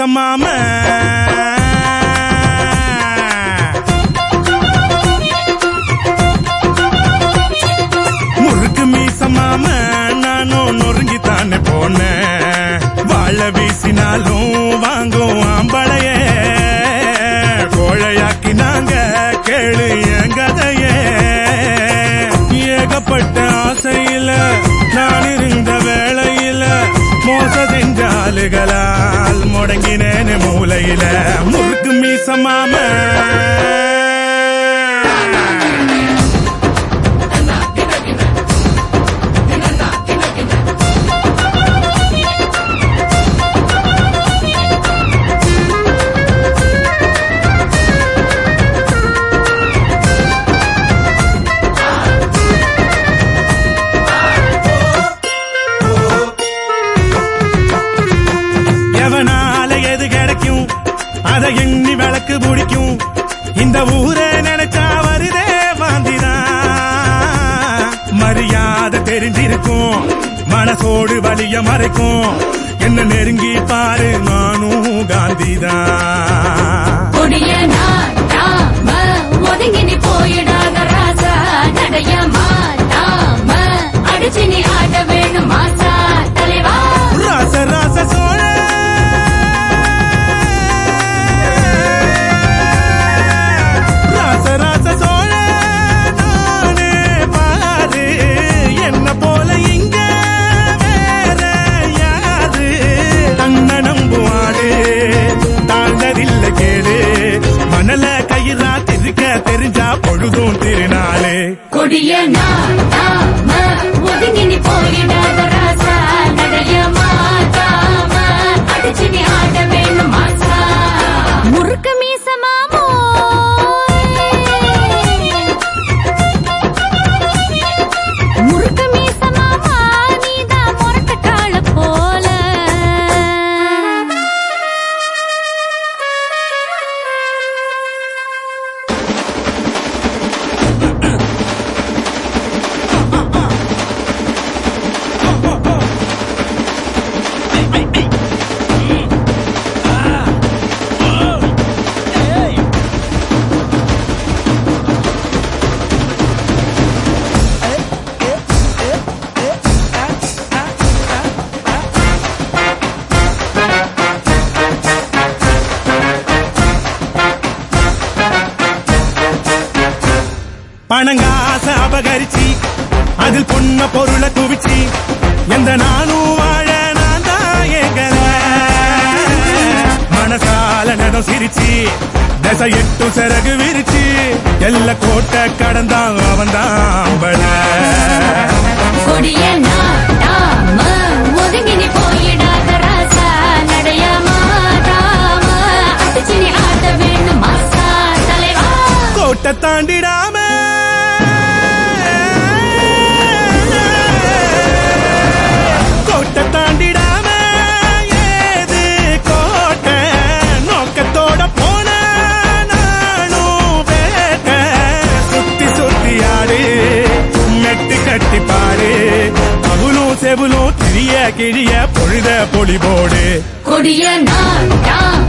மீசமாம முறுக்கு மீசமாம நானும் நொறுங்கி தானே போனேன் வாழ வீசினாலும் வாங்கும் ஆம்பளைய கோழையாக்கி நாங்க கேளு என் கதையே ஏகப்பட்ட ஆசையில நான் இருந்த வேளையில மோச செஞ்சாலுகளால் முடங்கினேன் மூலையில முறுக்கு மீசமாம எவனால எது கிடைக்கும் அதை எண்ணி விளக்கு பிடிக்கும் இந்த ஊரை நினைச்சா வருதே வாந்திதான் மரியாதை தெரிஞ்சிருக்கும் மனசோடு வலிய மறைக்கும் என்ன நெருங்கி பாரு நானும் காந்திதான் கொடிய நாட்டாம ஒதுங்கி நீ போயிடாத ராசா நடைய மாட்டாம அடிச்சு நீ ஆட வேணும் மாசா தலைவா ராச ராச சோழ ராச ராச சோழ நானே பாரு என்ன போல இங்க வேற யாரு தன்ன நம்புவாடு தாழ்ந்ததில்லை கேடு மணல கயிறா திருக்க தெரிஞ்சா பொழுதும் திருநாளே கொடிய நாட்டாம ஒதுங்கி நீ போயிடாத ராசா நடைய மாட்டாம அடிச்சு நீ ஆட வேணும் மாசா முறுக்கு மீச மாமோ முறுக்கு மீச மாமா நீதான் முரட்டு காள போல பணங்காச அபகரிச்சு அதில் பொண்ண பொருளை குவிச்சு எந்த நானும் வாழ நான் தான் ஏங்கல மனசால நடம் சிரிச்சு தசை எட்டு சிறகு விரிச்சு எல்ல கோட்டை கடந்தான் அவன் தான் கொடிய நாட்டாம ஒதுங்கி நீ போயிடாத ராசா நடைய மாட்டாம அடிச்சு நீ ஆட வேணும் மாசா தலைவா கோட்டை தாண்டிடாம கோட்டை தாண்டிடாம ஏது கோட்டை நோக்கத்தோட போன நானும் வேட்டை சுத்தி சுத்தி ஆடு மெட்டு கட்டி பாரு அவுளும் செவுளும் கிழிய கிழிய பொழுத பொலிபோடு கொடிய நாட்டாம